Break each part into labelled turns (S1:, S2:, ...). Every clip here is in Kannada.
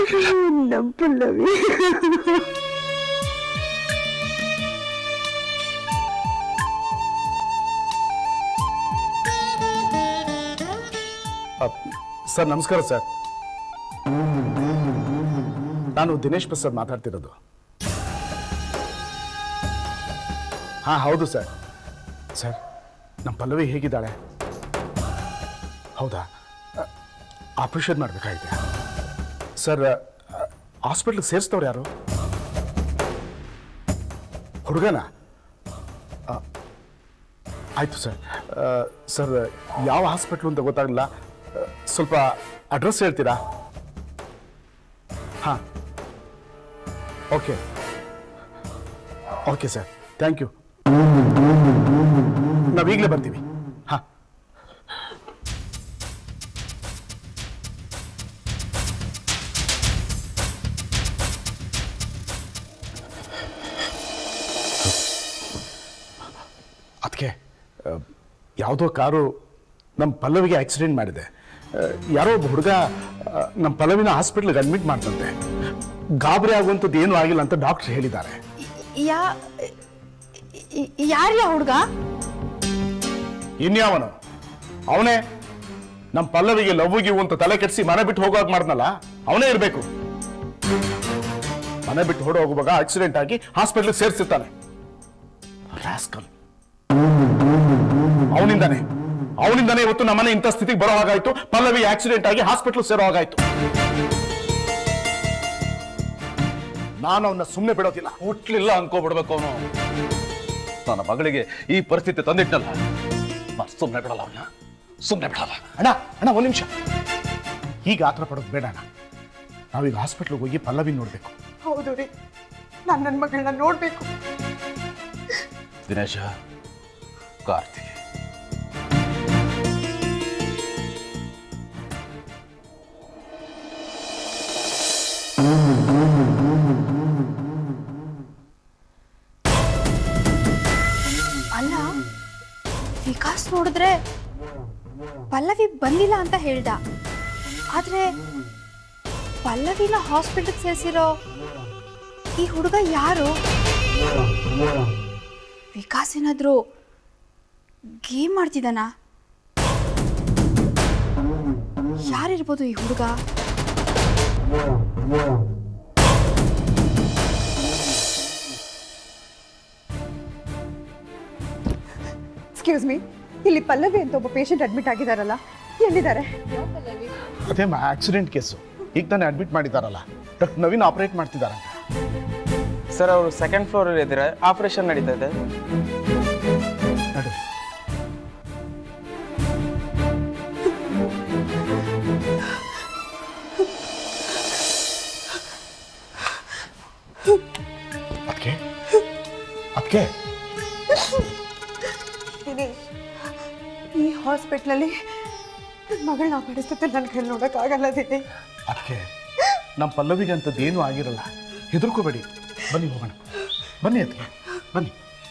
S1: ನಮ್ಮ ಪಲ್ಲವಿ
S2: ಸರ್ ನಮಸ್ಕಾರ ಸರ್ ನಾನು ದಿನೇಶ್ ಪ್ರಸಾದ್ ಮಾತಾಡ್ತಿರೋದು ಹಾ ಹೌದು ಸರ್ ಸರ್ ನಮ್ಮ ಪಲ್ಲವಿ ಹೇಗಿದ್ದಾಳೆ ಹೌದಾ ಆಪರೇಷನ್ ಮಾಡಬೇಕಾಗಿದೆ ಸರ್ ಹಾಸ್ಪಿಟ್ಲಿಗೆ ಸೇರಿಸ್ತವ್ರು ಯಾರು ಹುಡುಗನ ಆಯಿತು ಸರ್ ಆ, ಸರ್ ಯಾವ ಹಾಸ್ಪಿಟ್ಲು ಅಂತ ಗೊತ್ತಾಗಲಿಲ್ಲ ಆ, ಸ್ವಲ್ಪ ಅಡ್ರೆಸ್ ಹೇಳ್ತೀರಾ ಹಾಂ okay okay sir thank you ನಾವೀಗಲೇ ಬರ್ತೀವಿ ಹಾಂ ಅದಕ್ಕೆ ಯಾವುದೋ ಕಾರು ನಮ್ಮ ಪಲ್ಲವಿಗೆ ಆಕ್ಸಿಡೆಂಟ್ ಮಾಡಿದೆ ಆ, ಯಾರೋ ಒಬ್ಬ ಹುಡುಗ ನಮ್ಮ ಪಲ್ಲವಿನ ಹಾಸ್ಪಿಟ್ಲಿಗೆ ಅಡ್ಮಿಟ್ ಮಾಡ್ತಂತೆ ಗಾಬರಿ ಆಗುವಂಥದ್ದು ಏನೂ ಆಗಿಲ್ಲ ಅಂತ ಡಾಕ್ಟರ್ ಹೇಳಿದ್ದಾರೆ
S1: ಯಾ ಯಾರ್ಯಾ ಹುಡುಗ
S2: ಇನ್ಯಾವನು ಅವನೇ ನಮ್ಮ ಪಲ್ಲವಿಗೆ ಲವ್ ಗಿವ್ ಅಂತ ತಲೆ ಕೆಡಿಸಿ ಮನೆ ಬಿಟ್ಟು ಹೋಗೋಕೆ ಮಾಡ್ದನಲ್ಲ ಅವನೇ ಇರಬೇಕು ಮನೆ ಬಿಟ್ಟು ಹೊಡ ಹೋಗುವಾಗ ಆಕ್ಸಿಡೆಂಟ್ ಆಗಿ ಹಾಸ್ಪಿಟ್ಲಿಗೆ ಸೇರಿಸಿರ್ತಾನೆ ರಾಸ್ಕಲ್ ಅವನಿಂದಾನೆ ಅವನಿಂದಾನೆ ಇವತ್ತು ನಮ್ಮನೆ ಇಂಥ ಸ್ಥಿತಿಗೆ ಬರೋ ಹಾಗಾಯ್ತು ಪಲ್ಲವಿ ಆಕ್ಸಿಡೆಂಟ್ ಆಗಿ ಹಾಸ್ಪಿಟ್ಲ್ ಸೇರೋ ಹಾಗಾಯ್ತು ನಾನು ಅವನ್ನ ಸುಮ್ಮನೆ ಬಿಡೋದಿಲ್ಲ
S3: ಹುಟ್ಲಿಲ್ಲ ಅನ್ಕೋಬಿಡ್ಬೇಕು ಅವನು ನನ್ನ ಮಗಳಿಗೆ ಈ ಪರಿಸ್ಥಿತಿ ತಂದಿಟ್ಟಲ್ಲ ನಾನು ಸುಮ್ಮನೆ ಬಿಡಲ್ಲ ಅವನ್ನ ಸುಮ್ಮನೆ ಬಿಡಲ್ಲ
S2: ಅಣ್ಣ ಅಣ್ಣ ಒಂದು ನಿಮಿಷ ಈಗ ಆತರ ಪಡೋದು ಬೇಡ ಅಣ್ಣ ನಾವೀಗ ಹಾಸ್ಪಿಟ್ಲಿಗೆ ಹೋಗಿ ಪಲ್ಲವಿ ನೋಡ್ಬೇಕು
S1: ಹೌದು ರೀ ನಾನು ನನ್ನ ಮಗಳನ್ನ ನೋಡ್ಬೇಕು
S3: ದಿನೇಶ ಕಾರ್ತಿಕ್
S4: ಅಲ್ಲ ವಿಕಾಸ್ ನೋಡಿದ್ರೆ ಪಲ್ಲವಿ ಬಂದಿಲ್ಲ ಅಂತ ಹೇಳ್ದ ಆದ್ರೆ ಪಲ್ಲವಿನ ಹಾಸ್ಪಿಟಲ್ಗೆ ಸೇರಿಸಿರೋ ಈ ಹುಡುಗ ಯಾರು ವಿಕಾಸ್ ಏನಾದ್ರು ಗೇಮ್ ಮಾಡ್ತಿದ್ದಾನ ಯಾರಿರ್ಬೋದು ಈ ಹುಡುಗ
S1: ಎಕ್ಸ್ಕ್ಯೂಸ್ ಮೀ ಇಲ್ಲಿ ಪಲ್ಲವಿ ಅಂತ ಒಬ್ಬ ಪೇಷಂಟ್ ಅಡ್ಮಿಟ್ ಆಗಿದಾರಲ್ಲ ಎಲ್ಲಿದ್ದಾರೆ
S2: ಅದೇ ಆಕ್ಸಿಡೆಂಟ್ ಕೇಸು ಈಗ ತಾನೇ ಅಡ್ಮಿಟ್ ಮಾಡಿದಾರಲ್ಲ ಡಾಕ್ಟರ್ ನವೀನ್ ಆಪರೇಟ್ ಮಾಡ್ತಿದ್ದಾರೆ
S5: ಸರ್ ಅವರು ಸೆಕೆಂಡ್ ಫ್ಲೋರ್ ಇದ್ದಾರೆ ಆಪರೇಷನ್ ನಡೀತಾ ಇದೆ
S2: ನಡು ಅದಕ್ಕೆ ಅದಕ್ಕೆ
S1: ದಿನೇಶ್ ಈ ಹಾಸ್ಪಿಟ್ಲಲ್ಲಿ ನನ್ನ ಮಗಳನ್ನ ಪರಿಸ್ಥಿತಿ ನನ್ನ ಕೈಲಿ ನೋಡೋಕ್ಕಾಗಲ್ಲ ದಿನೇಶ್
S2: ಅದಕ್ಕೆ ನಮ್ಮ ಪಲ್ಲವಿಗೆ ಅಂಥದ್ದು ಏನೂ ಆಗಿರಲ್ಲ ಹೆದರ್ಕೋಬೇಡಿ ಬನ್ನಿ ಹೋಗೋಣ ಬನ್ನಿ ಅದಕ್ಕೆ ಬನ್ನಿ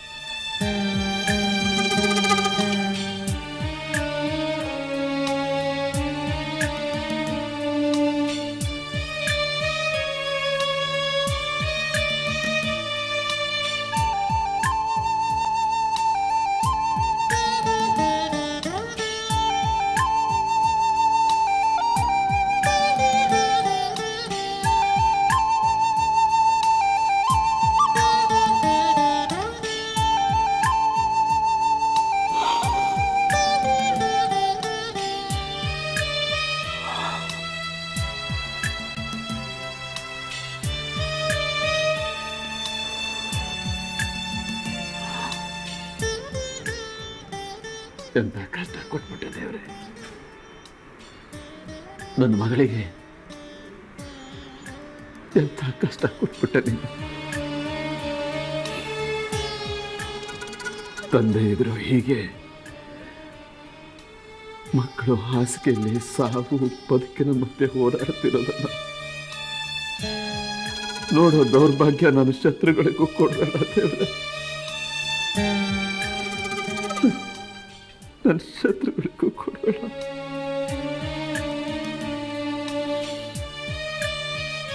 S6: ಎಂತ ಕಷ್ಟ ಕೊಟ್ಬಿಟ್ಟೆ ದೇವ್ರೆ ನನ್ನ ಮಗಳಿಗೆ ಎಂತ ಕಷ್ಟ ಕೊಟ್ಬಿಟ್ಟೆ ನೀನು ತಂದೆ ಎದುರು ಹೀಗೆ ಮಕ್ಕಳು ಹಾಸಿಗೆಯಲ್ಲಿ ಸಾವು ಬದುಕಿನ ಮಧ್ಯೆ ಹೋರಾಡ್ತಿರೋದನ್ನ ನೋಡೋ ದೌರ್ಭಾಗ್ಯ ನನ್ನ ಶತ್ರುಗಳಿಗೂ ಕೊಡಬೇಡ ದೇವ್ರೆ ನನ್ನ ಶತ್ರುಗಳಿಗೂ ಕೊಡಬೇಡ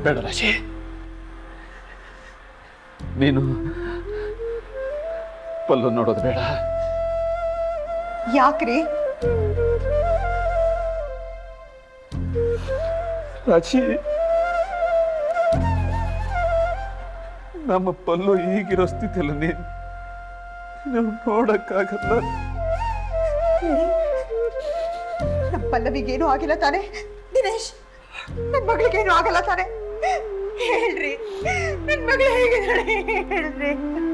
S3: ಬೇಡ ರಾಶಿ ನೀನು ಪಲ್ಲು ನೋಡೋದು ಬೇಡ
S1: ಯಾಕ್ರಿ
S6: ರಾಶಿ ನಮ್ಮ ಪಲ್ಲು ಈಗಿರೋ ಸ್ಥಿತಿಯಲ್ಲಿ ನೀನು ನಾವು ನೋಡಕ್ಕಾಗಲ್ಲ
S1: ನಮ್ಮ ಪಲ್ಲವಿಗೇನು ಆಗಿಲ್ಲ ತಾನೆ ದಿನೇಶ್ ನನ್ನ ಮಗಳಿಗೇನು ಆಗಲ್ಲ ತಾನೆ ಹೇಳ್ರಿ ನನ್ನ ಮಗಳು ಹೇಗಿದ್ದಾಳೆ ಹೇಳ್ರಿ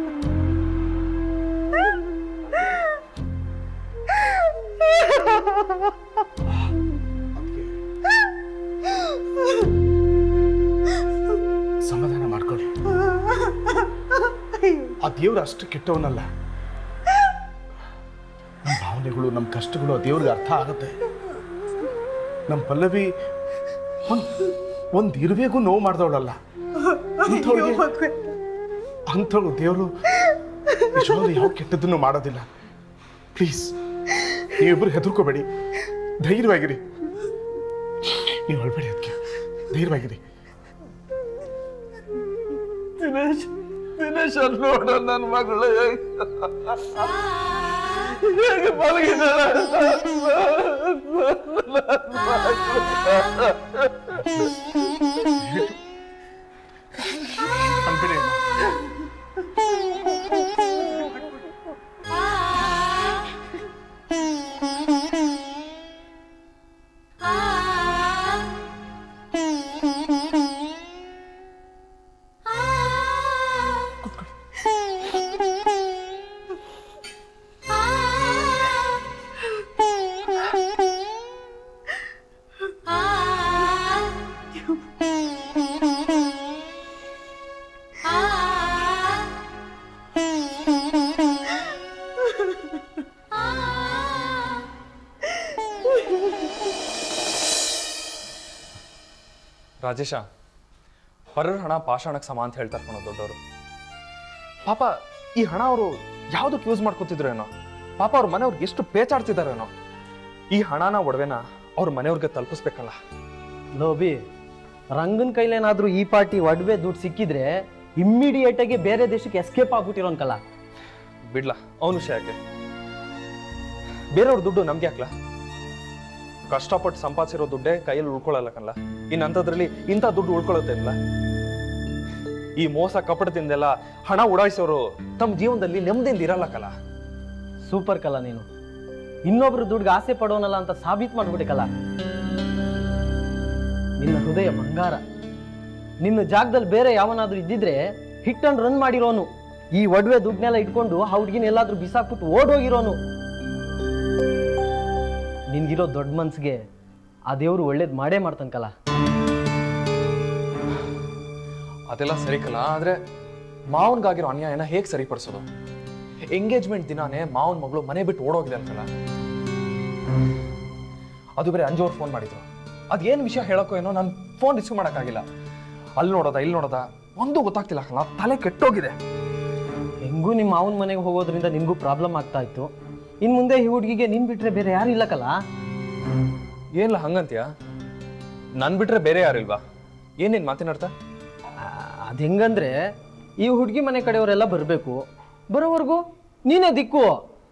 S2: ಸಮಾಧಾನ ಮಾಡ್ಕೊಳ್ಳಿ ಆ ದೇವ್ರು ಅಷ್ಟು ಕೆಟ್ಟವನಲ್ಲ ನಮ್ಮ ಭಾವನೆಗಳು ನಮ್ಮ ಕಷ್ಟಗಳು ಆ ದೇವ್ರಿಗೆ ಅರ್ಥ ಆಗುತ್ತೆ ನಮ್ಮ ಪಲ್ಲವಿ ಒಂದ್ ಒಂದ್ ಇರುವೆಗೂ ನೋವು ಮಾಡ್ದವಳಲ್ಲ ಅಂಥವ್ಳಿಗೆ ಅಂಥವ್ಳು ದೇವರು ನಿಜವಾಗ್ಲೂ ಯಾವ ಕೆಟ್ಟದನ್ನು ಮಾಡೋದಿಲ್ಲ ಪ್ಲೀಸ್ ನೀವಿಬ್ಬರು ಹೆದರ್ಕೋಬೇಡಿ ಧೈರ್ಯವಾಗಿರಿ ನೀವು ಅಳ್ಬೇಡಿ ಅದಕ್ಕೆ ಧೈರ್ಯವಾಗಿರಿ
S6: ದಿನೇಶ್ ದಿನೇಶ್ ಅಲ್ಲಿ ನೋಡು ನನ್ನ ಮಗಳು ಹೇಗೆ ಹೇಗೆ ಮಲಗಿದ್ದಾಳೆ
S2: ಅಳ್ಬೇಡಿ ಅಮ್ಮ.
S7: ರಾಜೇಶ ಹೊರರ ಹಣ ಪಾಷಾಣಕ್ಕೆ ಸಮ ಅಂತ ಹೇಳ್ತಾರೆ ಕಣೋ ದೊಡ್ಡವರು ಪಾಪ ಈ ಹಣ ಅವರು ಯಾವುದಕ್ಕೆ ಯೂಸ್ ಮಾಡ್ಕೋತಿದ್ರು ಏನೋ ಪಾಪ ಅವ್ರ ಮನೆಯವ್ರಿಗೆ ಎಷ್ಟು ಪೇಚಾಡ್ತಿದಾರೇನೋ ಈ ಹಣನ ಒಡವೆನ ಅವ್ರ ಮನೆಯವ್ರಿಗೆ ತಲುಪಿಸ್ಬೇಕಲ್ಲ
S8: ಲೋಬಿ ರಂಗನ್ ಕೈಲೇನಾದ್ರೂ ಈ ಪಾರ್ಟಿ ಒಡವೆ ದುಡ್ಡು ಸಿಕ್ಕಿದ್ರೆ ಇಮ್ಮಿಡಿಯೇಟ್ ಆಗಿ ಬೇರೆ ದೇಶಕ್ಕೆ ಎಸ್ಕೇಪ್ ಆಗ್ಬಿಟ್ಟಿರೋನ್ಕಲ್ಲ
S7: ಬಿಡ್ಲಾ ಅವನ ವಿಷಯಕ್ಕೆ ಬೇರೆಯವ್ರ ದುಡ್ಡು ನಮ್ಗೆ ಹಾಕ್ಲಾ ಕಷ್ಟಪಟ್ಟು ಸಂಪಾದಿಸಿರೋ ದುಡ್ಡೇ ಕೈಯಲ್ಲಿ ಉಳ್ಕೊಳ್ಳಲ್ಲ ಕಣ್ಲ ಇನ್ನಂಥದ್ರಲ್ಲಿ ಇಂಥ ದುಡ್ಡು ಉಳ್ಕೊಳ್ಳುತ್ತೆ ಇಲ್ಲ ಈ ಮೋಸ ಕಪಟದಿಂದೆಲ್ಲ ಹಣ ಉಡಾಯಿಸೋರು ತಮ್ಮ ಜೀವನದಲ್ಲಿ ನೆಮ್ಮದಿಯಿಂದ ಇರಲ್ಲ ಕಲ
S8: ಸೂಪರ್ ಕಲ ನೀನು ಇನ್ನೊಬ್ರು ದುಡ್ಡಿಗೆ ಆಸೆ ಪಡೋನಲ್ಲ ಅಂತ ಸಾಬೀತ್ ಮಾಡ್ಬಿಟ್ಟಿಕಲ್ಲ ನಿನ್ನ ಹೃದಯ ಬಂಗಾರ ನಿನ್ನ ಜಾಗದಲ್ಲಿ ಬೇರೆ ಯಾವನಾದ್ರೂ ಇದ್ದಿದ್ರೆ ಹಿಟ್ ಅಂಡ್ ರನ್ ಮಾಡಿರೋನು ಈ ಒಡವೆ ದುಡ್ಡನ್ನೆಲ್ಲ ಇಟ್ಕೊಂಡು ಆ ಹುಡ್ಗಿನ ಎಲ್ಲಾದ್ರೂ ಬಿಸಾಕ್ಬಿಟ್ಟು ಓಡೋಗಿರೋನು ನಿನ್ಗಿರೋ ದೊಡ್ಡ ಮನ್ಸಿಗೆ ಆ ದೇವ್ರು ಒಳ್ಳೇದು ಮಾಡೇ ಮಾಡ್ತಾನಕಲ್ಲ
S7: ಅದೆಲ್ಲ ಸರಿ ಕಲ ಆದ್ರೆ ಮಾವನ್ಗಾಗಿರೋ ಅನ್ಯಾಯನ ಹೇಗೆ ಸರಿಪಡಿಸೋದು ಎಂಗೇಜ್ಮೆಂಟ್ ದಿನಾನೇ ಮಾವನ್ ಮಗಳು ಮನೆ ಬಿಟ್ಟು ಓಡೋಗಿದೆ ಅಂತಲ್ಲ ಅದು ಬೇರೆ ಅಂಜೋರ್ ಫೋನ್ ಮಾಡಿದ್ರು ಅದೇನು ವಿಷಯ ಹೇಳಕ್ಕೋ ಏನೋ ನಾನು ಫೋನ್ ರಿಸೀವ್ ಮಾಡೋಕ್ಕಾಗಿಲ್ಲ ಅಲ್ಲಿ ನೋಡೋದ ಇಲ್ಲಿ ನೋಡೋದ ಒಂದು ಗೊತ್ತಾಗ್ತಿಲ್ಲ ಕಲ ತಲೆ ಕೆಟ್ಟೋಗಿದೆ
S8: ಹೆಂಗೂ ನಿಮ್ಮ ಮಾವನ ಮನೆಗೆ ಹೋಗೋದ್ರಿಂದ ನಿನ್ಗೂ ಪ್ರಾಬ್ಲಮ್ ಆಗ್ತಾ ಇತ್ತು ಇನ್ನು ಮುಂದೆ ಈ ಹುಡುಗಿಗೆ ನಿನ್ ಬಿಟ್ರೆ ಬೇರೆ ಯಾರು ಇಲ್ಲಕಲ್ಲ
S7: ಏನಿಲ್ಲ ಹಂಗಂತೀಯ ನನ್ ಬಿಟ್ರೆ ಬೇರೆ ಯಾರಿಲ್ವಾ ಏನೇನು ಮಾತಿನರ್ಥ
S8: ಅದು ಹೆಂಗಂದ್ರೆ ಈ ಹುಡುಗಿ ಮನೆ ಕಡೆಯವರೆಲ್ಲ ಬರಬೇಕು ಬರೋವರೆಗೂ ನೀನೇ ದಿಕ್ಕು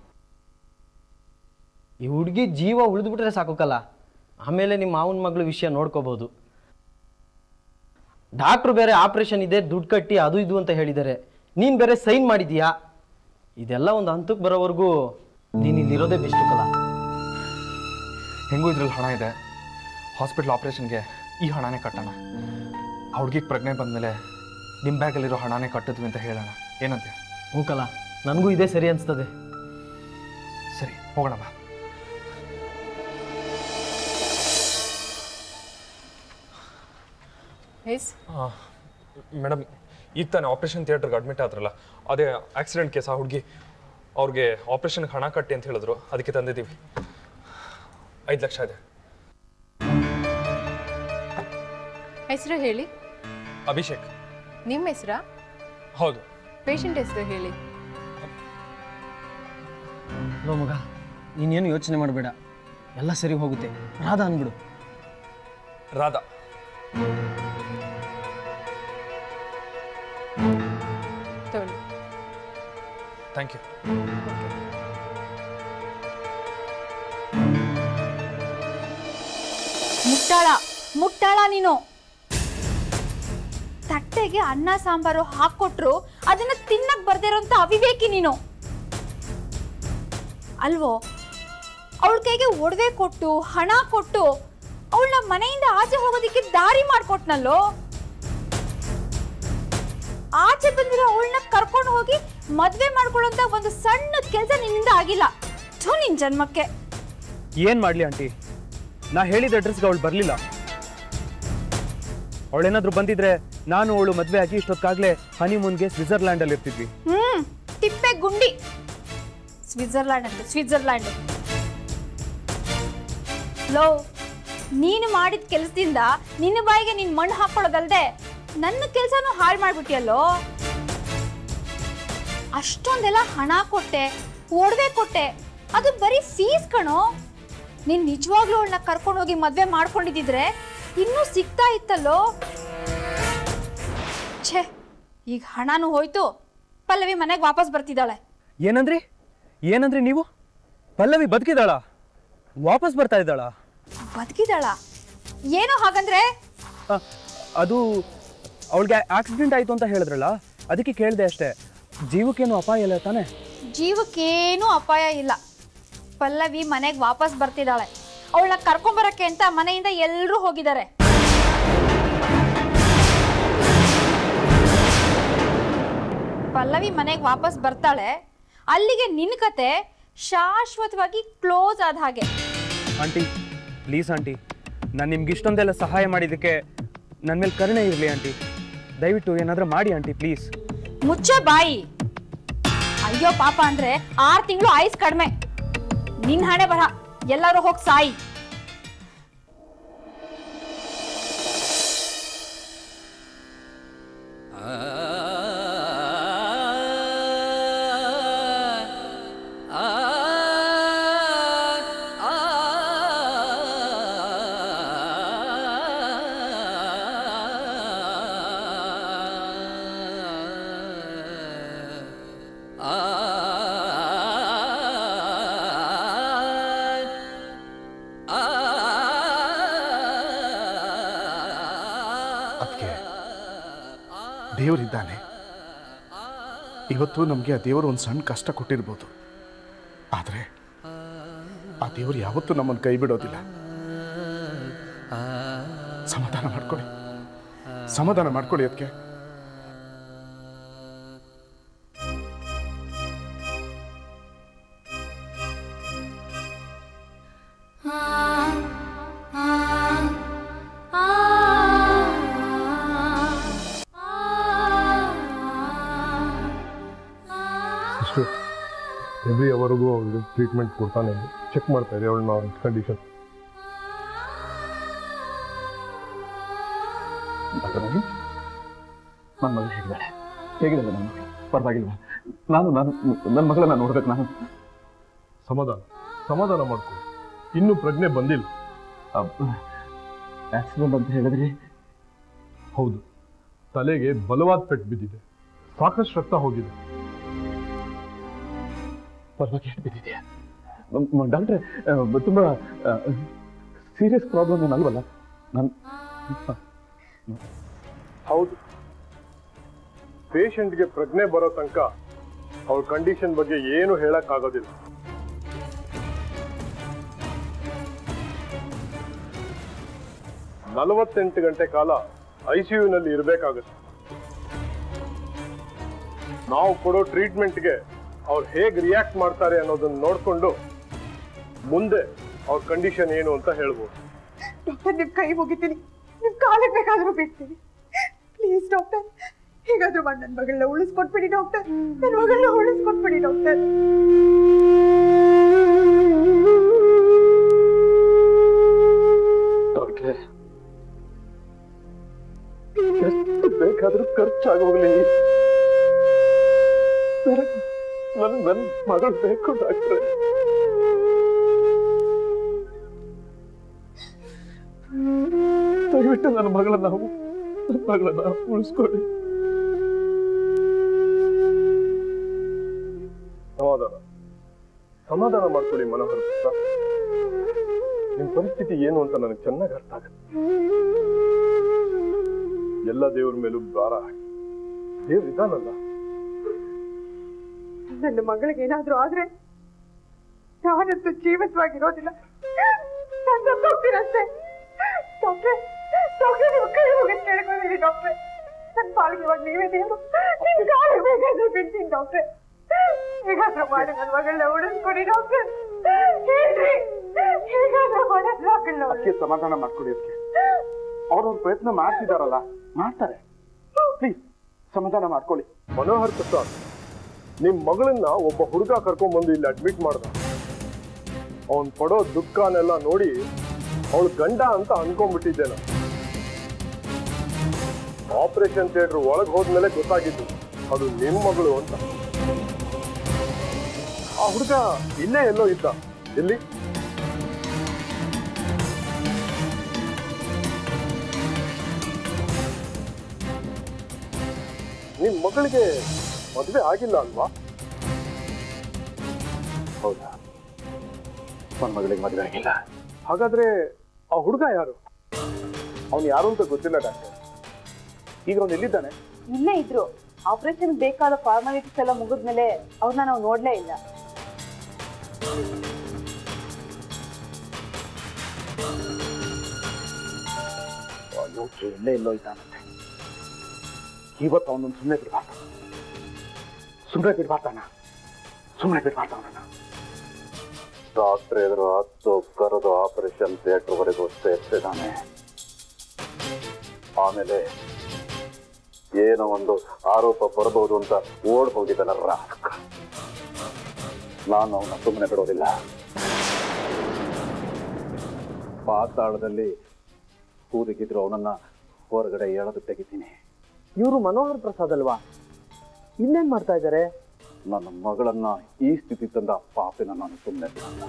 S8: ಈ ಹುಡುಗಿ ಜೀವ ಉಳಿದ್ಬಿಟ್ರೆ ಸಾಕೋಕಲ್ಲ ಆಮೇಲೆ ನಿಮ್ಮ ಮಾವನ ಮಗಳ ವಿಷಯ ನೋಡ್ಕೋಬಹುದು ಡಾಕ್ಟ್ರು ಬೇರೆ ಆಪರೇಷನ್ ಇದೆ ದುಡ್ಡು ಕಟ್ಟಿ ಅದು ಇದು ಅಂತ ಹೇಳಿದ್ದಾರೆ ನೀನು ಬೇರೆ ಸೈನ್ ಮಾಡಿದೀಯಾ ಇದೆಲ್ಲ ಒಂದು ಹಂತಕ್ಕೆ ಬರೋವರೆಗೂ ನೀನು ಇಲ್ಲಿರೋದೇ ಬೆಸ್ಟ್ ಕಲ
S7: ಹೆಂಗೂ ಇದ್ರಲ್ಲಿ ಹಣ ಇದೆ ಹಾಸ್ಪಿಟ್ಲ್ ಆಪ್ರೇಷನ್ಗೆ ಈ ಹಣನೇ ಕಟ್ಟೋಣ ಆ ಹುಡುಗಿಗೆ ಪ್ರಜ್ಞೆ ಬಂದಮೇಲೆ ನಿಮ್ಮ ಬ್ಯಾಗಲ್ಲಿರೋ ಹಣನೇ ಕಟ್ಟಿದ್ವಿ ಅಂತ ಹೇಳೋಣ ಏನಂತೆ
S8: ಹ್ಞೂ ಕಲ ನನಗೂ ಇದೇ ಸರಿ ಅನಿಸ್ತದೆ
S7: ಸರಿ ಹೋಗೋಣ ಬಾ
S4: ಎಸ್
S7: ಮೇಡಮ್ ಈಗ ತಾನೇ ಆಪ್ರೇಷನ್ ಥಿಯೇಟ್ರಿಗೆ ಅಡ್ಮಿಟ್ ಆದ್ರಲ್ಲ ಅದೇ ಆಕ್ಸಿಡೆಂಟ್ ಕೇಸ್ ಆ ಹುಡುಗಿ ಅವ್ರಿಗೆ ಆಪ್ರೇಷನ್ಗೆ ಹಣ ಕಟ್ಟಿ ಅಂತ ಹೇಳಿದ್ರು ಅದಕ್ಕೆ ತಂದಿದ್ದೀವಿ ಐದು ಲಕ್ಷ ಇದೆ
S9: ಹೆಸರು ಹೇಳಿ
S7: ಅಭಿಷೇಕ್
S9: ನಿಮ್ಮ ಹೆಸರಾ
S7: ಹೌದು
S9: ಪೇಷಂಟ್ ಹೆಸರು ಹೇಳಿ
S8: ಲೋ ಮಗ ನೀನೇನು ಯೋಚನೆ ಮಾಡಬೇಡ ಎಲ್ಲ ಸರಿ ಹೋಗುತ್ತೆ ರಾಧಾ ಅಂದ್ಬಿಡು
S7: ರಾಧಾ ಥ್ಯಾಂಕ್ ಯು
S4: ಮುಟ್ಟಾಳ ಮುಟ್ಟಾಳ ನೀನು ತಟ್ಟೆಗೆ ಅನ್ನ ಸಾಂಬಾರು ಹಾಕೊಟ್ರು ಅದನ್ನ ತಿನ್ನಕ್ ಬರ್ದಿರೋಂಥ ಅವಿವೇಕಿ ನೀನು ಅಲ್ವೋ ಅವಳ ಕೈಗೆ ಒಡವೆ ಕೊಟ್ಟು ಹಣ ಕೊಟ್ಟು ಅವಳನ್ನ ಮನೆಯಿಂದ ಆಚೆ ಹೋಗೋದಕ್ಕೆ ದಾರಿ ಮಾಡ್ಕೊಟ್ನಲ್ಲೋ ಆಚೆ ಬಂದಿರೋ ಅವಳನ್ನ ಕರ್ಕೊಂಡು ಹೋಗಿ ಮದ್ವೆ ಮಾಡ್ಕೊಳ್ಳೋಂತ ಒಂದು ಸಣ್ಣ ಕೆಲಸ ನಿನ್ನಿಂದ ಆಗಿಲ್ಲ ಥು ನಿನ್ ಜನ್ಮಕ್ಕೆ
S5: ಏನು ಮಾಡಲಿ ಆಂಟಿ ನಾ ಹೇಳಿದ ಅಡ್ರೆಸ್ಗೆ ಅವಳು ಬರಲಿಲ್ಲ ಅವಳೇನಾದ್ರೂ ಬಂದಿದ್ರೆ ನಾನು ಅವಳು ಮದುವೆ ಆಗಿ ಇಷ್ಟೊತ್ತಾಗಲೇ ಹನಿಮೂನ್ಗೆ ಸ್ವಿಟ್ಜರ್ಲ್ಯಾಂಡಲ್ಲಿ ಇರ್ತಿದ್ವಿ
S4: ಹ್ಮ್ ತಿಪ್ಪೆ ಗುಂಡಿ ಸ್ವಿಟ್ಜರ್ಲ್ಯಾಂಡ್ ಅಂತ ಸ್ವಿಟ್ಜರ್ಲ್ಯಾಂಡ್ ಲೋ ನೀನು ಮಾಡಿದ ಕೆಲಸದಿಂದ ನಿನ್ನ ಬಾಯಿಗೆ ನೀನ್ ಮಣ್ಣು ಹಾಕೊಳ್ಳೋದಲ್ದೆ ನನ್ನ ಕೆಲಸನೂ ಹಾಳು ಮಾಡ್ಬಿಟ್ಟಿಯಲ್ಲೋ ಅಷ್ಟೊಂದೆಲ್ಲ ಹಣ ಕೊಟ್ಟೆ ಒಡವೆ ಕೊಟ್ಟೆ ಅದು ಬರೀ ಫೀಸ್ ಕಣೋ ನೀನ್ ನಿಜವಾಗ್ಲೂ ಅವಳನ್ನ ಕರ್ಕೊಂಡು ಹೋಗಿ ಮದ್ವೆ ಮಾಡ್ಕೊಂಡಿದ್ದಿದ್ರೆ ಇನ್ನೂ ಸಿಗ್ತಾ ಇತ್ತಲ್ಲೋ ಛೇ ಈಗ ಹಣನೂ ಹೋಯ್ತು ಪಲ್ಲವಿ ಮನೆಗೆ ವಾಪಸ್ ಬರ್ತಿದ್ದಾಳೆ
S5: ಏನಂದ್ರಿ ಏನಂದ್ರಿ ನೀವು ಪಲ್ಲವಿ ಬದುಕಿದಾಳ ವಾಪಸ್ ಬರ್ತಾ ಇದ್ದಾಳ
S4: ಬದುಕಿದಾಳ ಏನು ಹಾಗಂದ್ರೆ
S5: ಅದು ಅವಳಿಗೆ ಆಕ್ಸಿಡೆಂಟ್ ಆಯಿತು ಅಂತ ಹೇಳಿದ್ರಲ್ಲ ಅದಕ್ಕೆ ಕೇಳಿದೆ ಅಷ್ಟೇ ಜೀವಕ್ಕೇನು ಅಪಾಯ ಇಲ್ಲ ತಾನೇ
S4: ಜೀವಕ್ಕೇನೂ ಅಪಾಯ ಇಲ್ಲ ಪಲ್ಲವಿ ಮನೆಗೆ ವಾಪಸ್ ಬರ್ತಿದ್ದಾಳೆ ಅವಳನ್ನ ಕರ್ಕೊಂಬರಕ್ಕೆ ಅಂತ ಮನೆಯಿಂದ ಎಲ್ಲರೂ ಹೋಗಿದ್ದಾರೆ ಪಲ್ಲವಿ ಮನೆಗೆ ವಾಪಸ್ ಬರ್ತಾಳೆ ಅಲ್ಲಿಗೆ ನಿನ್ನ ಕತೆ ಶಾಶ್ವತವಾಗಿ ಕ್ಲೋಸ್ ಆದ ಹಾಗೆ
S5: ಆಂಟಿ ಪ್ಲೀಸ್ ಆಂಟಿ ನಾನು ನಿಮ್ಗೆ ಇಷ್ಟೊಂದೆಲ್ಲ ಸಹಾಯ ಮಾಡಿದ್ದಕ್ಕೆ ನನ್ನ ಮೇಲೆ ಕರುಣೆ ಇರಲಿ ಆಂಟಿ ದಯವಿಟ್ಟು ಏನಾದರೂ ಮಾಡಿ ಆಂಟಿ ಪ್ಲೀಸ್
S4: ಮುಚ್ಚೆ ಬಾಯಿ ಅಯ್ಯೋ ಪಾಪ ಅಂದ್ರೆ ಆರು ತಿಂಗಳು ಆಯ್ಸ್ ಕಡಿಮೆ ನಿನ್ ಹಣೆ ಬರ ಎಲ್ಲರೂ ಹೋಗಿ ಸಾಯಿ
S2: ಅದಕ್ಕೆ ದೇವರಿದ್ದಾನೆ ಇವತ್ತು ನಮಗೆ ಆ ದೇವರು ಒಂದು ಸಣ್ಣ ಕಷ್ಟ ಕೊಟ್ಟಿರ್ಬೋದು ಆದರೆ ಆ ದೇವರು ಯಾವತ್ತೂ ನಮ್ಮನ್ನು ಕೈ ಬಿಡೋದಿಲ್ಲ ಸಮಾಧಾನ ಮಾಡ್ಕೊಳ್ಳಿ ಸಮಾಧಾನ ಮಾಡ್ಕೊಳ್ಳಿ ಅದಕ್ಕೆ
S10: ಎವ್ರಿ ಅವರ್ಗೂ ಅವ್ರಿಗೆ ಟ್ರೀಟ್ಮೆಂಟ್ ಕೊಡ್ತಾನೆ ಚೆಕ್ ಮಾಡ್ತಾ ಇದೆ ಅವಳನ್ನ ಅವ್ರ ಕಂಡೀಷನ್
S3: ನನ್ನ ಮಗಳು ಹೇಗಿದ್ದಾಳೆ ಹೇಗಿದ್ದಾಳೆ ನನ್ನ ಮಗಳು ಪರವಾಗಿಲ್ವಾ ನಾನು ನಾನು ನನ್ನ ಮಗಳನ್ನ ನೋಡ್ಬೇಕು ನಾನು
S10: ಸಮಾಧಾನ ಸಮಾಧಾನ ಮಾಡ್ಕೊಳ್ಳಿ ಇನ್ನೂ ಪ್ರಜ್ಞೆ ಬಂದಿಲ್ಲ
S3: ಆಕ್ಸಿಡೆಂಟ್ ಅಂತ ಹೇಳಿದ್ರಿ
S10: ಹೌದು ತಲೆಗೆ ಬಲವಾದ ಪೆಟ್ಟು ಬಿದ್ದಿದೆ ಸಾಕಷ್ಟು ರಕ್ತ ಹೋಗಿದೆ
S3: ಪರವಾಗಿ ಬಿದ್ದಿದೆಯಾ ಡಾಕ್ಟ್ರೆ ತುಂಬ ಸೀರಿಯಸ್ ಪ್ರಾಬ್ಲಮ್ ಏನಲ್ವಲ್ಲ ನಾನು
S10: ಹೌದು ಪೇಷಂಟ್ಗೆ ಪ್ರಜ್ಞೆ ಬರೋ ತನಕ ಅವ್ರ ಕಂಡೀಷನ್ ಬಗ್ಗೆ ಏನು ಹೇಳಕ್ ಆಗೋದಿಲ್ಲ ನಲವತ್ತೆಂಟು ಗಂಟೆ ಕಾಲ ಐಸಿಯುನಲ್ಲಿ ಇರಬೇಕಾಗುತ್ತೆ ನಾವು ಕೊಡೋ ಟ್ರೀಟ್ಮೆಂಟ್ಗೆ ಅವ್ರು ಹೇಗೆ ರಿಯಾಕ್ಟ್ ಮಾಡ್ತಾರೆ ಅನ್ನೋದನ್ನ ನೋಡ್ಕೊಂಡು ಮುಂದೆ ಅವ್ರ ಕಂಡೀಷನ್ ಏನು ಅಂತ ಹೇಳ್ಬೋದು
S1: ಡಾಕ್ಟರ್ ನಿಮ್ ಕೈ ಮುಗಿತೀನಿ ನಿಮ್ ಕಾಲಿಗೆ ಬೇಕಾದ್ರೂ ಬಿಡ್ತೀನಿ ಪ್ಲೀಸ್ ಡಾಕ್ಟರ್ ಹೇಗಾದ್ರೂ ಮಾಡಿ ನನ್ನ ಮಗಳನ್ನ ಉಳಿಸ್ಕೊಟ್ಬಿಡಿ ಡಾಕ್ಟರ್ ನನ್ನ ಮಗಳನ್ನ ಉಳಿಸ್ಕೊಟ್ಬಿಡಿ ಡಾಕ್ಟರ್
S3: ಡಾಕ್ಟ್ರೆ ಎಷ್ಟು ಬೇಕಾದ್ರೂ ಖರ್ಚಾಗೋಗ್ಲಿ ನನ್ ನನ್ ಮಗಳು ಬೇಕು ಡಾಕ್ಟ್ರೆ ದಯವಿಟ್ಟು ನನ್ನ ಮಗಳನ್ನ ನಾವು ನನ್ನ ಮಗಳನ್ನ ಉಳಿಸ್ಕೊಡಿ
S10: ಸಮಾಧಾನ ಮಾಡ್ಕೊಳ್ಳಿ ಮನೋಹರ್ ಪ್ರಸಾದ್ ನಿಮ್ ಪರಿಸ್ಥಿತಿ ಏನು ಅಂತ ನನಗೆ ಚೆನ್ನಾಗಿ ಅರ್ಥ ಆಗುತ್ತೆ ಎಲ್ಲ ದೇವ್ರ ಮೇಲೂ ಭಾರ ಹಾಕಿ ದೇವ್ರ ಇದಾನಲ್ಲ
S1: ನನ್ನ ಮಗಳಿಗೆ ಏನಾದ್ರೂ ಆದ್ರೆ ನಾನಂತೂ ಜೀವಿತವಾಗಿರೋದಿಲ್ಲ ನಾನು ಸತ್ತೋಗ್ತೀನಷ್ಟೇ ಡಾಕ್ಟ್ರೆ ಡಾಕ್ಟ್ರೆ ನೀವು ಕೈ ಹೋಗಿ ಕೇಳ್ಕೊಂಡಿರಿ ಡಾಕ್ಟ್ರೆ ನನ್ನ ಪಾಲಿಗೆ ಇವಾಗ ನೀವೇ ದೇವರು ನಿಮ್ ಗಾಳಿ ಬೇಕಾದ್ರೆ ಬಿಡ್ತೀನಿ ಡಾಕ್ಟ್ರೆ ಹೇಗಾದ್ರೂ ಮಾಡಿ ನನ್ನ ಮಗಳನ್ನ ಉಳಿಸ್ಕೊಡಿ ಡಾಕ್ಟ್ರೆ ಹೇಳ್ರಿ ಹೇಗಾದ್ರೂ ಮಾಡಿ ನನ್ನ ಮಗಳನ್ನ
S2: ಅದಕ್ಕೆ ಸಮಾಧಾನ ಮಾಡ್ಕೊಡಿ ಅದಕ್ಕೆ ಅವ್ರವ್ರ ಪ್ರಯತ್ನ ಮಾಡ್ತಿದಾರಲ್ಲ ಮಾಡ್ತಾರೆ ಪ್ಲೀಸ್ ಸಮಾಧಾನ ಮಾಡ್ಕೊಳ್ಳಿ
S10: ಮನೋಹರ್ ಪ್ರಸಾದ್ ನಿಮ್ ಮಗಳನ್ನ ಒಬ್ಬ ಹುಡುಗ ಕರ್ಕೊಂಡ್ ಬಂದು ಇಲ್ಲಿ ಅಡ್ಮಿಟ್ ಮಾಡ್ದ ಅವನ್ ಪಡೋ ದುಃಖನೆಲ್ಲ ನೋಡಿ ಅವಳು ಗಂಡ ಅಂತ ಅನ್ಕೊಂಡ್ಬಿಟ್ಟಿದ್ದೆ ನಾನು ಆಪರೇಷನ್ ಥಿಯೇಟರ್ ಒಳಗ್ ಹೋದ್ಮೇಲೆ ಗೊತ್ತಾಗಿದ್ದು ಅದು ನಿಮ್ ಮಗಳು ಅಂತ ಆ ಹುಡುಗ ಇಲ್ಲೇ ಎಲ್ಲೋ ಇದ್ದ ಎಲ್ಲಿ ನಿಮ್ ಮಗಳಿಗೆ ಮದುವೆ ಆಗಿಲ್ಲ ಅಲ್ವಾ
S2: ಹೌದಾ ನನ್ನ ಮಗಳಿಗೆ ಮದುವೆ ಆಗಿಲ್ಲ
S10: ಹಾಗಾದ್ರೆ ಆ ಹುಡುಗ ಯಾರು ಅವನು ಯಾರು ಅಂತ ಗೊತ್ತಿಲ್ಲ ಡಾಕ್ಟರ್
S2: ಈಗ ಅವ್ನು ಎಲ್ಲಿದ್ದಾನೆ
S11: ಇಲ್ಲೇ ಇದ್ರು ಆಪರೇಷನ್ ಬೇಕಾದ ಫಾರ್ಮಾಲಿಟೀಸ್ ಎಲ್ಲ ಮುಗಿದ್ಮೇಲೆ ಅವ್ರನ್ನ ನಾವು ನೋಡ್ಲೇ ಇಲ್ಲ
S2: ಯೋಚನೆ ಇಲ್ಲೇ ಎಲ್ಲೋ ಇದ್ದಾನಂತೆ ಇವತ್ತು ಅವನನ್ನು ಸುಮ್ಮನೆ ಬಿಡ್ಬಾರ್ದು ಸುಮ್ಮನೆ ಬಿಡ್ಬಾರ್ದಾನ ಸುಮ್ಮನೆ ಬಿಡ್ಬಾರ್ದ ಅವನನ್ನ
S3: ಡಾಕ್ಟರ್ ಎದುರು ಹತ್ತು ಕರೆದು ಆಪರೇಷನ್ ಥಿಯೇಟರ್ ವರೆಗೂ ಸೇರ್ಸಿದ್ದಾನೆ ಆಮೇಲೆ ಏನೋ ಒಂದು ಆರೋಪ ಬರಬಹುದು ಅಂತ ಓಡ್ ಹೋಗಿದ್ದಾನ ರಾಸ್ಕ ನಾನು ಅವನ ಸುಮ್ಮನೆ ಬಿಡೋದಿಲ್ಲ ಪಾತಾಳದಲ್ಲಿ ಕೂದಿಗಿದ್ರು ಅವನನ್ನ ಹೊರಗಡೆ ಎಳೆದು ತೆಗಿತೀನಿ
S8: ಇವರು ಮನೋಹರ್ ಪ್ರಸಾದ್ ಅಲ್ವಾ ಇಲ್ಲೇನ್ ಮಾಡ್ತಾ ಇದ್ದಾರೆ
S3: ನನ್ನ ಮಗಳನ್ನ ಈ ಸ್ಥಿತಿ ತಂದ ಪಾಪಿನ ನಾನು ಸುಮ್ಮನೆ ಬಿಡಲ್ಲ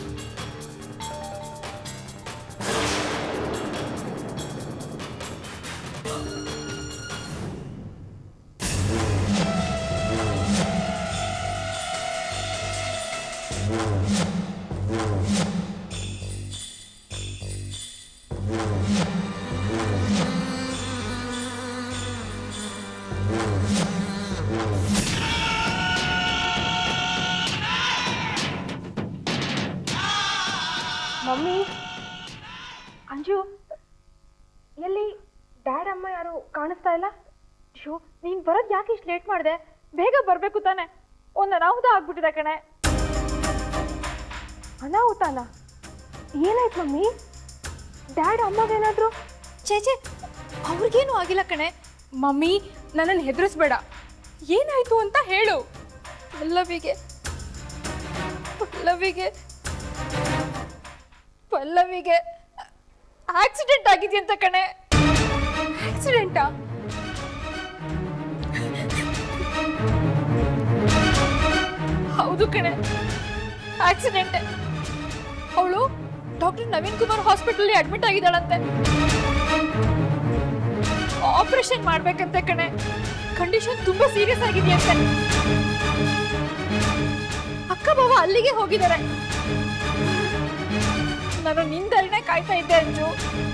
S12: ಮಮ್ಮಿ ಅಂಜು ಎಲ್ಲಿ ಡ್ಯಾಡ್ ಅಮ್ಮ ಯಾರು ಕಾಣಿಸ್ತಾ ಇಲ್ಲ ಶೋ ನೀನ್ ಬರೋದ್ ಯಾಕೆ ಇಷ್ಟು ಲೇಟ್ ಮಾಡಿದೆ ಬೇಗ ಬರ್ಬೇಕು ತಾನೆ ಒಂದು ಅನಾಹುತ ಆಗ್ಬಿಟ್ಟಿದೆ ಕಣೆ ಅನಾಹುತನ ಏನಾಯ್ತು ಮಮ್ಮಿ ಡ್ಯಾಡ್ ಅಮ್ಮಗೇನಾದ್ರು
S4: ಚೇಚೆ ಅವ್ರಿಗೇನು ಆಗಿಲ್ಲ ಕಣೆ
S9: ಮಮ್ಮಿ ನನ್ನನ್ನು ಹೆದರಿಸ್ಬೇಡ ಏನಾಯ್ತು ಅಂತ ಹೇಳು
S4: ಪಲ್ಲವಿಗೆ ಪಲ್ಲವಿಗೆ ಪಲ್ಲವಿಗೆ ಆಕ್ಸಿಡೆಂಟ್ ಆಗಿದೆಯಂತ ಕಣೆ
S9: ಆಕ್ಸಿಡೆಂಟಾ
S4: ಹೌದು ಕಣೆ ಆಕ್ಸಿಡೆಂಟ್ ಅವಳು doctor Naveen Kumar hospital admit ಆಗಿದ್ದಾಳಂತೆ ಆಪರೇಷನ್ ಮಾಡ್ಬೇಕಂತೆ ಕಣೆ ಕಂಡೀಷನ್ ತುಂಬಾ ಸೀರಿಯಸ್ ಆಗಿದೆಯಂತೆ ಅಕ್ಕ ಬಾವ ಅಲ್ಲಿಗೆ ಹೋಗಿದ್ದಾರೆ ನಾನು ನಿಂದಲ್ನೇ ಕಾಯ್ತಾ ಇದ್ದೆ ಅಂಜು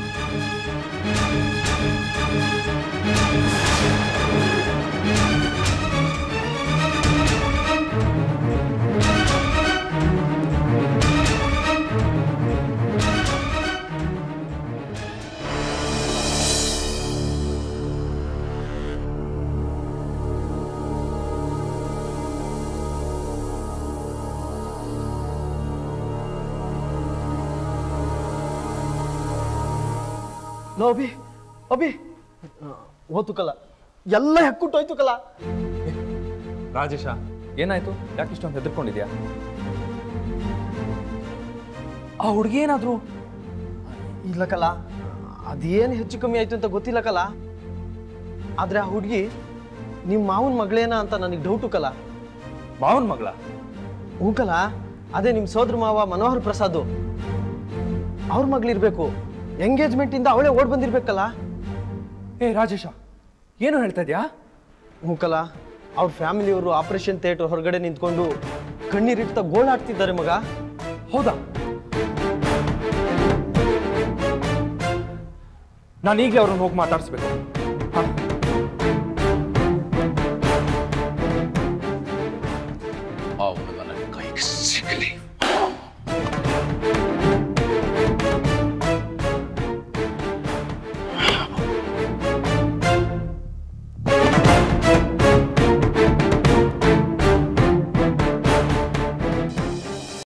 S8: ಲೋ ಅಭಿ ಅಭಿ ಹೋತು ಕಲ ಎಲ್ಲ ಹೆಕ್ಕುಟ್ಟೋಯ್ತು ಕಲ
S7: ರಾಜೇಶ ಏನಾಯ್ತು ಯಾಕೆ ಇಷ್ಟೊಂದು ಹೆದರ್ಕೊಂಡಿದ್ಯಾ ಆ ಹುಡುಗಿ ಏನಾದ್ರು
S8: ಇಲ್ಲ ಕಲ ಅದೇನು ಹೆಚ್ಚು ಕಮ್ಮಿ ಆಯ್ತು ಅಂತ ಗೊತ್ತಿಲ್ಲ ಕಲ ಆದ್ರೆ ಆ ಹುಡುಗಿ ನಿಮ್ಮ ಮಾವನ ಮಗಳೇನ ಅಂತ ನನಗೆ ಡೌಟು ಕಲ
S7: ಮಾವನ್ ಮಗಳ
S8: ಹ್ಞೂ ಕಲ ಅದೇ ನಿಮ್ಮ ಸೋದರ ಮಾವ ಮನೋಹರ್ ಪ್ರಸಾದ್ ಅವ್ರ ಮಗಳಿರ್ಬೇಕು ಎಂಗೇಜ್ಮೆಂಟ್ ಇಂದ ಅವಳೇ ಓಡ್ ಬಂದಿರ್ಬೇಕಲ್ಲ
S7: ಏ ರಾಜೇಶ ಏನು ಹೇಳ್ತಾ ಇದ್ಯಾ
S8: ಹ್ಞೂ ಕಲ ಅವ್ರ ಫ್ಯಾಮಿಲಿಯವರು ಆಪರೇಷನ್ ಥಿಯೇಟರ್ ಹೊರಗಡೆ ನಿಂತ್ಕೊಂಡು ಕಣ್ಣೀರಿಡ್ತಾ ಗೋಳಾಡ್ತಿದ್ದಾರೆ ಮಗ
S7: ಹೌದಾ ನಾನು ಈಗಲೇ ಅವ್ರನ್ನ ಹೋಗಿ ಮಾತಾಡಿಸ್ಬೇಕು ಹಾಂ